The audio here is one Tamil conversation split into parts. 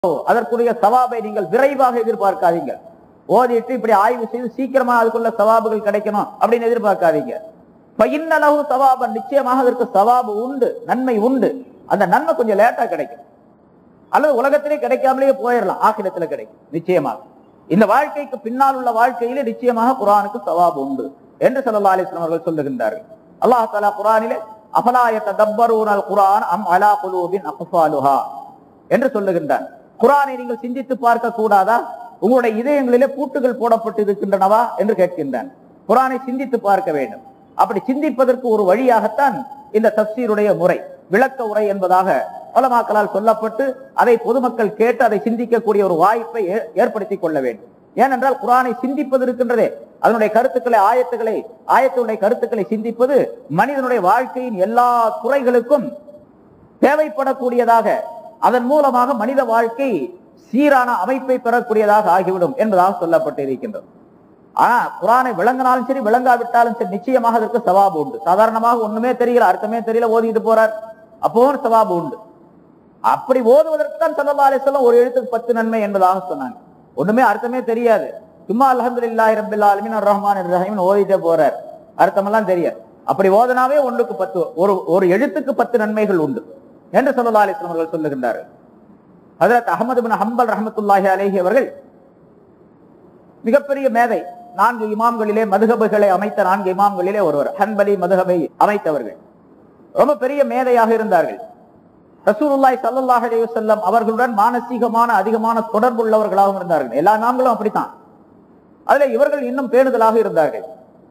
அதற்குரிய சவாபை நீங்கள் விரைவாக எதிர்பார்க்காதீங்க ஓதிட்டு இப்படி ஆய்வு செய்து சீக்கிரமா அதுக்குள்ள சவாபுகள் கிடைக்கணும் அப்படின்னு எதிர்பார்க்காதீங்க பயின்னளவு சவாபன் நிச்சயமாக அதற்கு சவாபு உண்டு நன்மை உண்டு அந்த நன்மை கொஞ்சம் லேட்டா கிடைக்கும் அல்லது உலகத்திலே கிடைக்காமலேயே போயிடலாம் ஆகிரத்துல கிடைக்கும் நிச்சயமாக இந்த வாழ்க்கைக்கு பின்னால் உள்ள வாழ்க்கையிலே நிச்சயமாக குரானுக்கு சவாபு உண்டு என்று சல்லா அலிஸ்லாம் அவர்கள் சொல்லுகின்றார்கள் அல்லாஹ் தலா குரானிலே அபலாய தப்பரூனல் குரான் அம் அலா குலூபின் அக்ஃபாலுஹா என்று சொல்லுகின்றான் குரானை நீங்கள் சிந்தித்து பார்க்க கூடாதா உங்களுடைய இதயங்களிலே பூட்டுகள் போடப்பட்டு இருக்கின்றனவா என்று கேட்கின்றான் குரானை சிந்தித்து பார்க்க வேண்டும் அப்படி சிந்திப்பதற்கு ஒரு வழியாகத்தான் இந்த தப்சீருடைய முறை விளக்க உரை என்பதாக உலமாக்களால் சொல்லப்பட்டு அதை பொதுமக்கள் கேட்டு அதை சிந்திக்கக்கூடிய ஒரு வாய்ப்பை ஏ- ஏற்படுத்திக் கொள்ள வேண்டும் ஏனென்றால் குரானை சிந்திப்பது இருக்கின்றதே அதனுடைய கருத்துக்களை ஆயத்துக்களை ஆயத்தினுடைய கருத்துக்களை சிந்திப்பது மனிதனுடைய வாழ்க்கையின் எல்லா துறைகளுக்கும் தேவைப்படக்கூடியதாக அதன் மூலமாக மனித வாழ்க்கை சீரான அமைப்பை பெறக்கூடியதாக ஆகிவிடும் என்பதாக சொல்லப்பட்டு இருக்கின்றது ஆனா குரானை விளங்கினாலும் சரி விளங்காவிட்டாலும் சரி நிச்சயமாக அதற்கு சவாபு உண்டு சாதாரணமாக ஒண்ணுமே தெரியல அர்த்தமே தெரியல ஓதிட்டு போறார் அப்பவும் சவாபு உண்டு அப்படி ஓதுவதற்கு தான் சல்லா அலிஸ்லாம் ஒரு எழுத்துக்கு பத்து நன்மை என்பதாக சொன்னாங்க ஒண்ணுமே அர்த்தமே தெரியாது சும்மா அல்ஹம்துலில்லாஹி ரப்பில் ஆலமீன் அர் ரஹ்மான் ரஹீம் ஓதிட்டே போறார் அர்த்தமெல்லாம் தெரியாது அப்படி ஓதனாவே ஒன்றுக்கு பத்து ஒரு ஒரு எழுத்துக்கு பத்து நன்மைகள் உண்டு என்று சல்லா அலிஸ்லாம் அவர்கள் சொல்லுகின்றார்கள் ஹஜரத் அகமது பின் ஹம்பல் ரஹமத்துல்லாஹி அலைஹி அவர்கள் மிகப்பெரிய மேதை நான்கு இமாம்களிலே மதுகபுகளை அமைத்த நான்கு இமாம்களிலே ஒருவர் ஹன்பலி மதுகபை அமைத்தவர்கள் ரொம்ப பெரிய மேதையாக இருந்தார்கள் ரசூலுல்லாஹி ஸல்லல்லாஹு அலைஹி வஸல்லம் அவர்களுடன் மானசீகமான அதிகமான தொடர்புள்ளவர்களாகவும் இருந்தார்கள் எல்லா நாங்களும் அப்படித்தான் அதுல இவர்கள் இன்னும் பேணுதலாக இருந்தார்கள்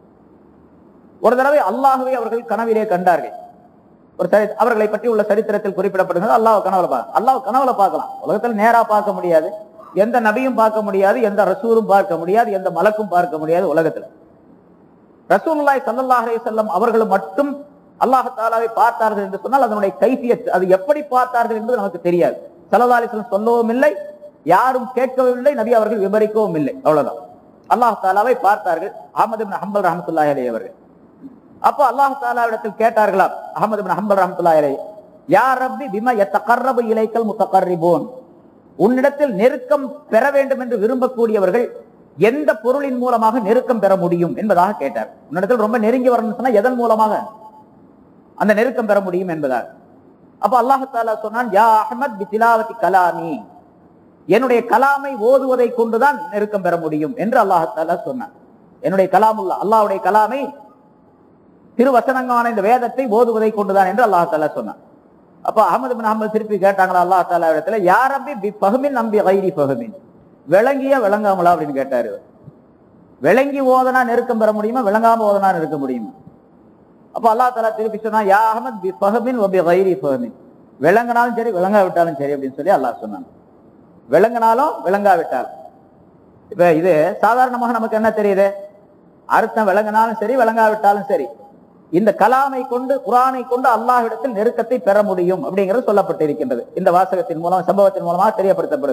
ஒரு தடவை அல்லாஹ்வை அவர்கள் கனவிலே கண்டார்கள் ஒரு சரி- அவர்களை பற்றி உள்ள சரித்திரத்தில் குறிப்பிடப்படுகிறது அல்லாஹ் கனவுல பார்க்க அல்லாஹ் கனவுல பார்க்கலாம் உலகத்தில் நேரா பார்க்க முடியாது எந்த நபியும் பார்க்க முடியாது எந்த ரசூலும் பார்க்க முடியாது எந்த மலக்கும் பார்க்க முடியாது உலகத்துல ரசூலுல்லாஹி ஸல்லல்லாஹு அலைஹி வஸல்லம் அவர்கள் மட்டும் அல்லாஹ் தாலாவை பார்த்தார்கள் என்று சொன்னால் அதனுடைய கைஃபியத் அது எப்படி பார்த்தார்கள் என்பது நமக்கு தெரியாது ஸல்லல்லாஹு அலைஹி வஸல்லம் சொல்லவும் இல்லை யாரும் கேட்கவும் இல்லை நபி அவர்கள் விவரிக்கவும் இல்லை அவ்வளவுதான் அல்லாஹ் தாலாவை பார்த்தார்கள் அஹமது பின் ஹம்பல் ரஹமத்துல்லாஹி அலைஹி அவர்கள் அப்போ அல்லாஹ் தாலாவிடத்தில் கேட்டார்களாம் அஹமது பின் ஹம்பல் ரஹமத்துல்லாஹி அலைஹி யா ரப்பி பிம யத்தகர்ரபு இலைக்கல் முத்தகர்ரிபூன் உன்னிடத்தில் நெருக்கம் பெற வேண்டும் என்று விரும்பக்கூடியவர்கள் எந்த பொருளின் மூலமாக நெருக்கம் பெற முடியும் என்பதாக கேட்டார் உன்னிடத்தில் ரொம்ப நெருங்கி வரணும்னு சொன்னா எதன் மூலமாக அந்த நெருக்கம் பெற முடியும் என்பதாக அப்ப அல்லாஹ் தாலா சொன்னான் யா அஹமத் பி திலாவதி கலாமி என்னுடைய கலாமை ஓதுவதை கொண்டுதான் நெருக்கம் பெற முடியும் என்று அல்லாஹ் தாலா சொன்னான் என்னுடைய கலாமுல்லா அல்லாஹ்வுடைய கலாமை திருவசனங்கான இந்த வேதத்தை ஓதுவதை கொண்டுதான் என்று அல்லாஹ் தாலா சொன்னான் அப்ப அகமது பின் அஹமது திருப்பி கேட்டாங்களா அல்லாஹ் தாலா இடத்துல யாரம்பி பி பகுமின் நம்பி கைரி பகுமின் விளங்கிய விளங்காமலா அப்படின்னு கேட்டாரு இவர். விளங்கி ஓதனா நெருக்கம் பெற முடியுமா விளங்காம ஓதனா நெருக்க முடியுமா அப்ப அல்லாஹ் தாலா திருப்பி சொன்னா யா அஹமத் பி பஹமின் ஒபி கைரி பஹமின் விளங்கினாலும் சரி விளங்காவிட்டாலும் சரி அப்படின்னு சொல்லி அல்லாஹ் சொன்னாங்க விளங்கினாலும் விளங்காவிட்டாலும் இப்ப இது சாதாரணமாக நமக்கு என்ன தெரியுது அர்த்தம் விளங்கினாலும் சரி விளங்காவிட்டாலும் சரி இந்த கலாமை கொண்டு குரானை கொண்டு அல்லாஹ்விடத்தில் நெருக்கத்தை பெற முடியும் அப்படிங்கிறது சொல்லப்பட்டிருக்கின்றது இந்த வாசகத்தின் மூலம் சம்பவத்தின் மூலமாக தெரியப்படுத்தப்படுது